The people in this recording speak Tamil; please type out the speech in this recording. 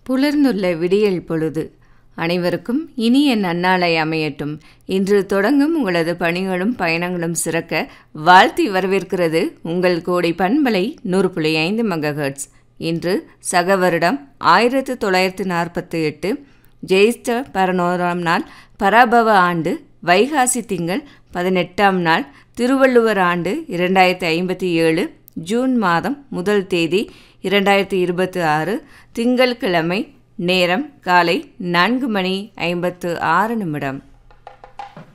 புலர்ந்துள்ள விடியல் பொழுது அனைவருக்கும் இனிய நன்னாளை அமையட்டும் இன்று தொடங்கும் உங்களது பணிகளும் பயணங்களும் சிறக்க வாழ்த்தி வரவேற்கிறது உங்கள் கோடை பண்பலை நூறு புள்ளி ஐந்து மெகஹெர்ட்ஸ் இன்று சக வருடம் ஆயிரத்து தொள்ளாயிரத்து நாற்பத்தி எட்டு ஜெயிஸ்ட பதினோராம் நாள் பராபவ ஆண்டு வைகாசி திங்கள் பதினெட்டாம் நாள் திருவள்ளுவர் ஆண்டு இரண்டாயிரத்தி ஐம்பத்தி ஏழு ஜூன் மாதம் முதல் தேதி இரண்டாயிரத்தி இருபத்தி ஆறு திங்கட்கிழமை நேரம் காலை நான்கு மணி ஐம்பத்து ஆறு நிமிடம்